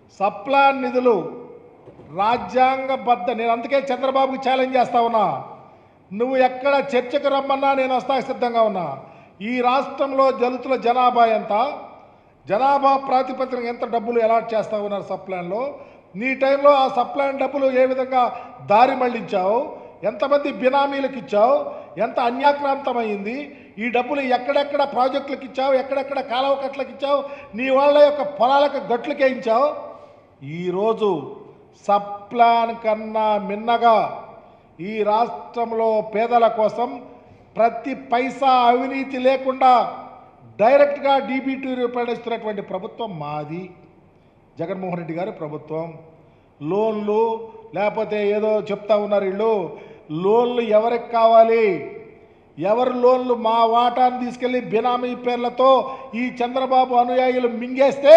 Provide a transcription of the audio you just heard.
sub plan నిధులు రాజ్యాంగబద్ధ నేను అందుకే చంద్రబాబుకి ఛాలెంజ్ చేస్తా ఉన్నా నువ్వు ఎక్కడ చర్చకు రమ్మన్నా నేను వస్తా సిద్ధంగా ఉన్నా ఈ రాష్ట్రంలో దళితుల జనాభా ఎంత జనాభా ప్రాతిపదికన ఎంత డబ్బులు అలాట్ చేస్తా ఉన్నారు సప్లాన్లో నీ టైంలో ఆ సప్లాన్ డబ్బులు ఏ విధంగా దారి మళ్లించావు ఎంతమంది బినామీలకు ఇచ్చావు ఎంత అన్యాక్రాంతమైంది ఈ డబ్బులు ఎక్కడెక్కడ ప్రాజెక్టులకు ఇచ్చావు ఎక్కడెక్కడ కాలువ కట్లకు ఇచ్చావు నీ వాళ్ళ యొక్క పొలాలకు గట్లకే ఇచ్చావు ఈరోజు సప్లాన్ కన్నా మిన్నగా ఈ రాష్ట్రంలో పేదల కోసం ప్రతి పైసా అవినీతి లేకుండా డైరెక్ట్గా డీబీటీ రూపొందిస్తున్నటువంటి ప్రభుత్వం మాది జగన్మోహన్ రెడ్డి గారి ప్రభుత్వం లోన్లు లేకపోతే ఏదో చెప్తా ఉన్నారు వీళ్ళు లోన్లు ఎవరికి కావాలి ఎవరి లోన్లు మా వాటాను తీసుకెళ్లి బినామీ పేర్లతో ఈ చంద్రబాబు అనుయాయులు మింగేస్తే